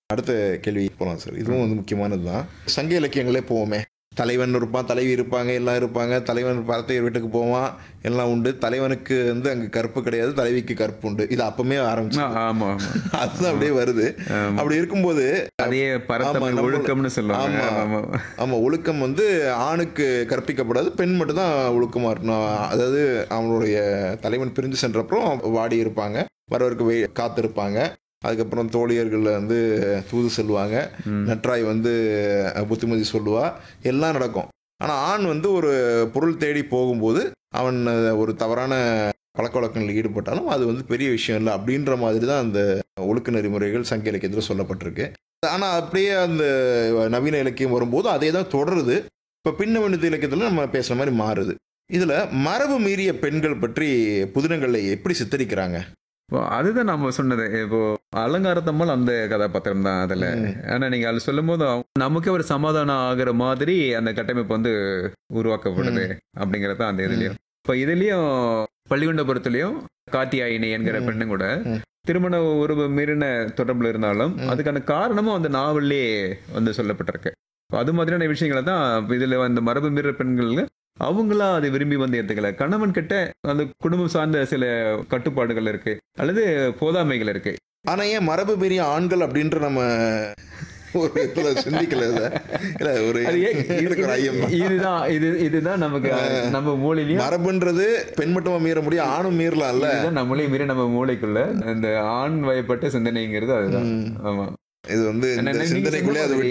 அடுத்த கேள்வி போகலாம் சார் இதுவும் வந்து முக்கியமானது தான் சங்க இலக்கியங்களே போவோமே தலைவன் இருப்பான் தலைவி இருப்பாங்க எல்லாம் இருப்பாங்க தலைவன் பரத்தையர் வீட்டுக்கு போவான் எல்லாம் உண்டு தலைவனுக்கு வந்து அங்கே கற்பு கிடையாது தலைவிக்கு கற்பு உண்டு இது அப்பமே ஆரம்பிச்சு ஆ, ஆமா ஆமா அதுதான் அப்படியே வருது அப்படி இருக்கும்போது அதே ஆமா, பரத்தமிழ் நம்ம- ஒழுக்கம்னு சொல்லுவாங்க ஆமா. ஆமா ஆமா ஒழுக்கம் வந்து ஆணுக்கு கற்பிக்கப்படாது பெண் மட்டும் தான் ஒழுக்கமா இருக்கணும் அதாவது அவனுடைய தலைவன் பிரிஞ்சு சென்றப்புறம் வாடி இருப்பாங்க வரவருக்கு வெய் காத்திருப்பாங்க அதுக்கப்புறம் தோழியர்கள் வந்து தூது செல்வாங்க ம். நற்றாய் வந்து அஹ், புத்திமதி சொல்லுவா எல்லாம் நடக்கும் ஆனா ஆண் வந்து ஒரு பொருள் தேடி போகும்போது அவன் அஹ், ஒரு தவறான பழக்க வழக்கங்களில் ஈடுபட்டாலும் அது வந்து பெரிய விஷயம் இல்லை அப்படின்ற மாதிரி தான் அந்த ஒழுக்க நெறிமுறைகள் சங்க இலக்கியத்தில் சொல்லப்பட்டிருக்கு ஆனால் அப்படியே அந்த நவீன இலக்கியம் வரும்போது அதே தான் தொடருது இப்போ பின்னவனித இலக்கியத்தில் நம்ம பேசுகிற மாதிரி மாறுது இதில் மரபு மீறிய பெண்கள் பற்றி புதினங்களை எப்படி சித்தரிக்கிறாங்க இப்போ அதுதான் நம்ம சொன்னது இப்போ அலங்காரத்தம்மல் அந்த கதாபாத்திரம் தான் அதுல ம். ஆனா நீங்க அது சொல்லும் போது நமக்கே ஒரு சமாதானம் ஆகுற மாதிரி அந்த கட்டமைப்பு வந்து உருவாக்கப்படுது அப்படிங்கறது தான் அந்த இதுலயும் இப்ப இதுலயும் பள்ளிகுண்டபுரத்துலயும் காத்தியாயினி என்கிற ம். பெண்ணு கூட ம். திருமண உறவு மீறின தொடர்புல இருந்தாலும் ம். அதுக்கான காரணமும் அந்த நாவல்லே வந்து சொல்லப்பட்டிருக்கு அது மாதிரியான விஷயங்களை தான் இதுல அந்த மரபு மீற பெண்கள் அவங்களா அதை விரும்பி வந்து ஏத்துக்கல கணவன் கிட்ட அந்த குடும்பம் சார்ந்த சில கட்டுப்பாடுகள் இருக்கு அல்லது போதாமைகள் இருக்கு ஆனா ஏன் மரபு மீறிய ஆண்கள் அப்படின்ற நம்ம ஒரு இதுல சிந்திக்கல இத. இல்ல ஒரு அது ஏன் இது- எனக்கு ஒரு ஐயம் தான். இதுதான் இது இதுதான் நமக்கு நம்ம மூளையிலயும் மரபுன்றது பெண் மட்டுமா மீற முடியும் ஆணும் மீறலாம்ல இதுதான் நம்மளையும் மீறி நம்ம மூளைக்குள்ள இந்த ஆண் வயப்பட்ட சிந்தனைங்கிறது அதுதான் ம். ஆமா இது வந்து என்ன- இந்த நீங்க சிந்தனைக்குள்ளே அது சொல்லும்போது